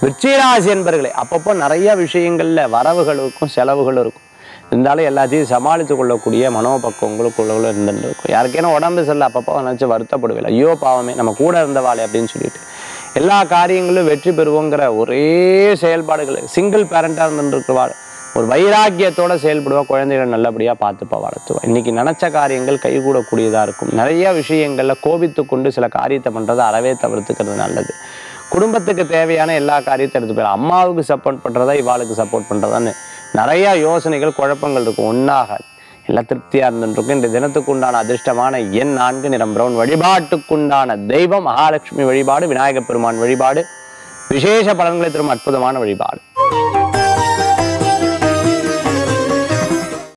விருச்சிகராசி என்பர்களே அப்பப்போ நிறைய விஷயங்கள்ல வரவுகள் இருக்கும் செலவுகள் இருக்கும் இருந்தாலும் எல்லாத்தையும் சமாளித்து கொள்ளக்கூடிய மனோபக்கம் உங்களுக்குள்ள இருந்துட்டு இருக்கும் யாருக்கேனா உடம்பு சரியில்லை அப்பப்போ நினச்சி வருத்தப்படுவில்லை ஐயோ பாவமே நம்ம கூட இருந்தவாளே அப்படின்னு சொல்லிட்டு எல்லா காரியங்களும் வெற்றி பெறுவோங்கிற ஒரே செயல்பாடுகள் சிங்கிள் பேரண்டாக இருந்துட்டு இருக்கிறவாள் ஒரு வைராக்கியத்தோட செயல்படுவா குழந்தைகளை நல்லபடியாக பார்த்துப்பா வளர்த்துவா இன்னைக்கு நினச்ச காரியங்கள் கைகூடக்கூடியதாக இருக்கும் நிறைய விஷயங்களில் கோபித்து கொண்டு சில காரியத்தை பண்ணுறதை அறவே தவிர்த்துக்கிறது நல்லது குடும்பத்துக்கு தேவையான எல்லா காரியத்தை எடுத்து போயிடலாம் அம்மாவுக்கு சப்போர்ட் பண்ணுறதா இவாளுக்கு சப்போர்ட் பண்ணுறதான்னு நிறைய யோசனைகள் குழப்பங்கள் இருக்கும் ஒன்றாகாது எல்லாம் திருப்தியாக இருந்துருக்கும் இந்த தினத்துக்கு உண்டான அதிர்ஷ்டமான எண் நான்கு நிறம் பிரவுன் வழிபாட்டுக்குண்டான தெய்வம் மகாலட்சுமி வழிபாடு விநாயகப் பெருமான் வழிபாடு விசேஷ பலன்களை தரும் அற்புதமான வழிபாடு